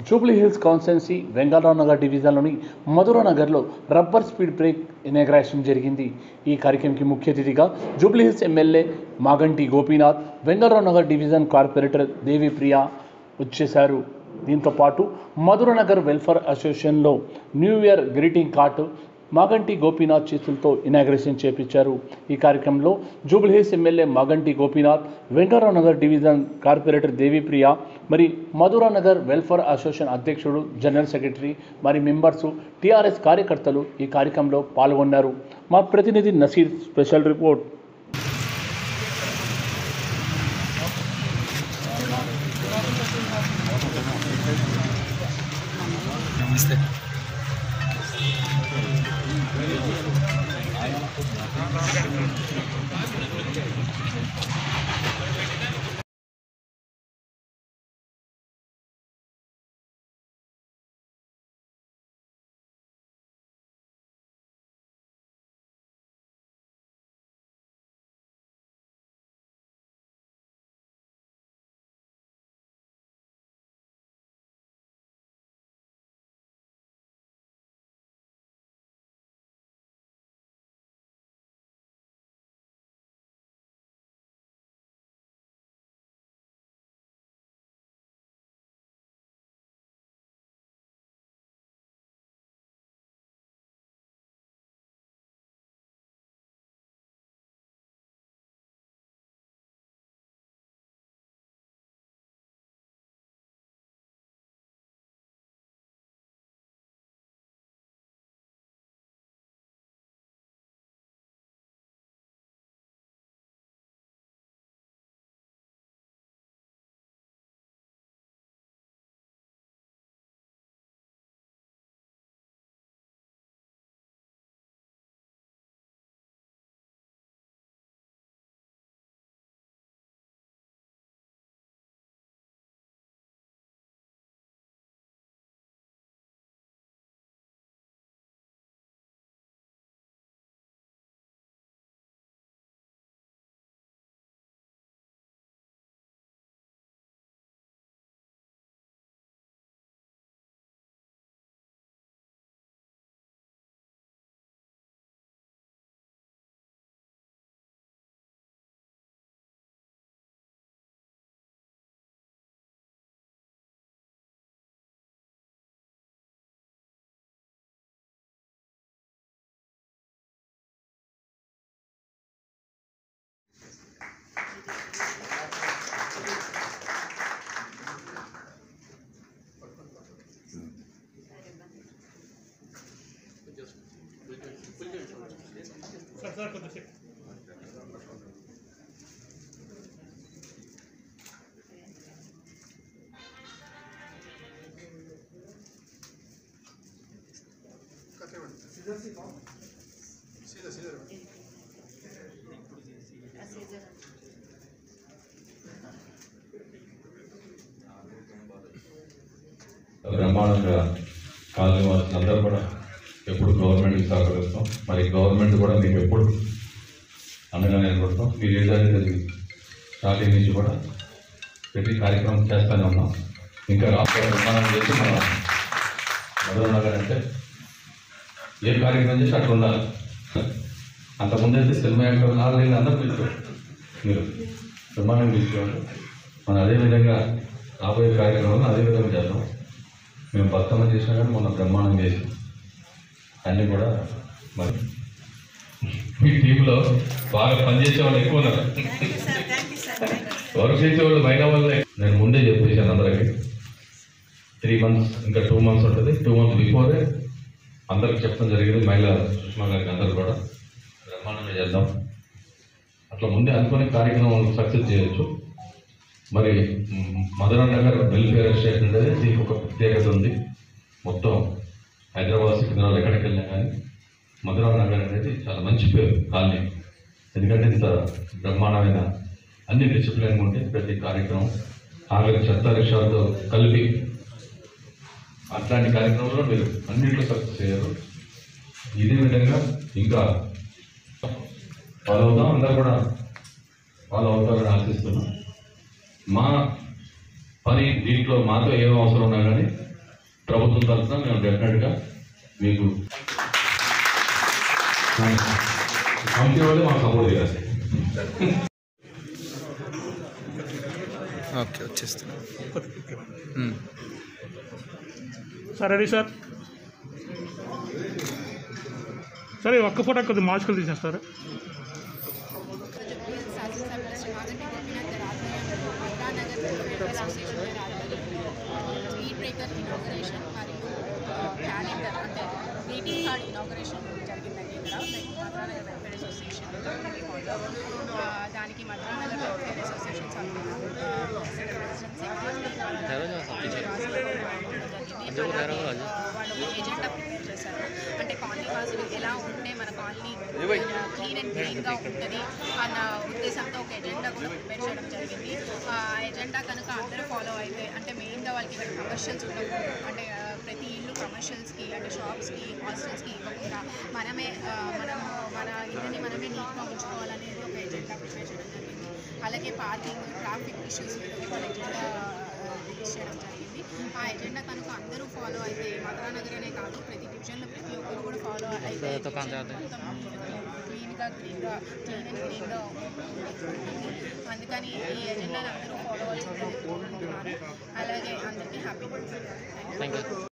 Jubilee Hills constituency Vengalrao Nagar డివిజన్లోని మధురా నగర్లో rubber speed break inauguration జరిగింది ఈ కార్యక్రమంకి ముఖ్య అతిథిగా Jubilee Hills MLA Maganti Gopinath Vengalrao Nagar division corporator Devipriya వచ్చేశారు దీంతో పాటు మధుర నగర్ వెల్ఫేర్ అసోసియేషన్లో new year greeting card Maganti Gopinath చేతులతో ఇనాగ్రేషన్ చేపించారు ఈ కార్యక్రమంలో Jubilee Hills MLA Maganti Gopinath Venkatrao Nagar division corporator Devipriya మరి మధురా నగర్ వెల్ఫేర్ అసోసియేషన్ అధ్యక్షుడు జనరల్ సెక్రటరీ మరి మెంబర్సు టీఆర్ఎస్ కార్యకర్తలు ఈ కార్యక్రమంలో పాల్గొన్నారు మా ప్రతినిధి నసీర్ స్పెషల్ రిపోర్ట్ నమస్తే బ్రహ్మాండంగా కాలనీ వాసులందరూ కూడా ఎప్పుడు గవర్నమెంట్కి సహకరిస్తాం మరి గవర్నమెంట్ కూడా మీకు ఎప్పుడు అండగా నిలబడతాం మీరు ఏదైతే స్టార్టింగ్ నుంచి కూడా ప్రతి కార్యక్రమం చేస్తూనే ఉన్నాం ఇంకా రాష్ట్ర నిర్మాణం చేసి మన మధుర నగర్ అంటే ఏ కార్యక్రమం చేసి అట్లా ఉండాలి అంతకుముందు అయితే సినిమా యాక్టర్ నాలుగు అందరూ పిలుస్తారు మీరు బ్రహ్మాండం తీసుకోవాలి మనం అదే విధంగా రాబోయే కార్యక్రమాలను అదే విధంగా చేద్దాం మేము బతుకమ్మ చేసినా కానీ మొన్న బ్రహ్మాండం చేసి అన్నీ కూడా మరి మీ టీంలో బాగా పనిచేసే వాళ్ళు ఎక్కువ ఉన్నారు వర్క్ చేసే వాళ్ళు మహిళా వాళ్ళే నేను ముందే చెప్పేసాను అందరికి త్రీ మంత్స్ ఇంకా టూ మంత్స్ ఉంటుంది టూ మంత్స్ బిఫోరే అందరికి చెప్పడం జరిగింది మహిళా సుష్మా గారికి అందరు కూడా బ్రహ్మాండంగా చేద్దాం అట్లా ముందే అనుకునే కార్యక్రమం సక్సెస్ చేయొచ్చు మరి మ్, మధుర నగర్ వెల్ఫేర్ ఎస్టేట్ అనేది దీనికి ఒక ప్రత్యేకత ఉంది మొత్తం హైదరాబాద్ సికింద్రాబాద్ ఎక్కడికి వెళ్ళినా కానీ మధుర నగర్ అనేది చాలా మంచి పేరు కాలనీ ఎందుకంటే ఇంత బ్రహ్మాండమైన అన్ని డిసిప్లిన్ ఉంటే ప్రతి కార్యక్రమం ఆఖరి చెత్త రిక్షాలతో కలిపి అట్లాంటి కార్యక్రమంలో మీరు అన్నింటిలో సక్సెస్ అయ్యారు ఇదే విధంగా ఇంకా ఫాలో అవుదాం అందరూ కూడా ఫాలో అవుతారని ఆశిస్తున్నాం మా పని దీంట్లో మాతో ఏం అవసరం ఉన్నా కానీ ప్రభుత్వం తరఫున మేము డెఫినెట్గా మీకు కమిటీ వాళ్ళు మాకు సపోర్ట్ చేయాలి ఓకే వచ్చేస్తున్నా సార్ రెడీ సార్ సరే ఒక్క ఫోటో కొద్దిగా మార్చుకొని తీసేస్తారు శాసనసభ్యుల శ్రీ మాగంటి గోపీనాథ్ గారి ఆధ్వర్యంలో మహిళానగర్ వెల్ఫేర్ అసోసియేషన్ గారి ఆధ్వర్యంలో స్పీడ్ బ్రేకర్ ఇనాగరేషన్ మరియు క్యాలెండర్ అంటే గ్రీటింగ్ కార్డ్ ఇనాగరేషన్ జరిగిందండి ఇక్కడ మద్రానగర్ వెల్ఫేర్ అసోసియేషన్ ఆ, దానికి మద్రానగర్ వెల్ఫేర్ అసోసియేషన్ సభ్యులు ఆ, ప్రెసిడెంట్ సెక్రటరీ అలాగే వాళ్ళు ఒక ఏజెండా ప్రిపేర్ చేశారు అంటే కాలనీ వాసులు ఎలా ఉంటే మన కాలనీ క్లీన్ అండ్ గ్రీన్గా ఉంటుంది అన్న ఉద్దేశంతో ఒక ఎజెండా కూడా ప్రిపేర్ చేయడం జరిగింది ఆ ఎజెండా కనుక అందరూ ఫాలో అయితే అంటే మెయిన్గా వాళ్ళకి ఇక్కడ కమర్షియల్స్ ఉండకూడదు అంటే ఆ, ప్రతి ఇల్లు కమర్షియల్స్కి అంటే షాప్స్కి హాస్టల్స్కి ఇవ్వకుండా మనమే ఆ, మనము మన ఇల్లుని మనమే నీట్గా ఉంచుకోవాలనేది ఒక ఎజెండా ప్రిపేర్ చేయడం జరిగింది అలాగే పార్కింగ్ ట్రాఫిక్ ఇష్యూస్ మీద ఒక ఎజెండా రిలీజ్ చేయడం జరిగింది ఆ ఎజెండా కనుక అందరూ ఫాలో అయితే మధురానగర్ అనే కాదు ప్రతి డివిజన్లో ప్రతి ఒక్కరు కూడా ఫాలో అయితే డివిజన్ మొత్తం క్లీన్గా గ్రీన్గా క్లీన్ అండ్ గ్రీన్గా ఉంటుంది అందుకని ఈ ఎజెండాని అందరూ ఫాలో అవ్వాల్సిందని కోరుకుంటున్నాను అలాగే అందరికీ హ్యాపీ థ్యాంక్ యూ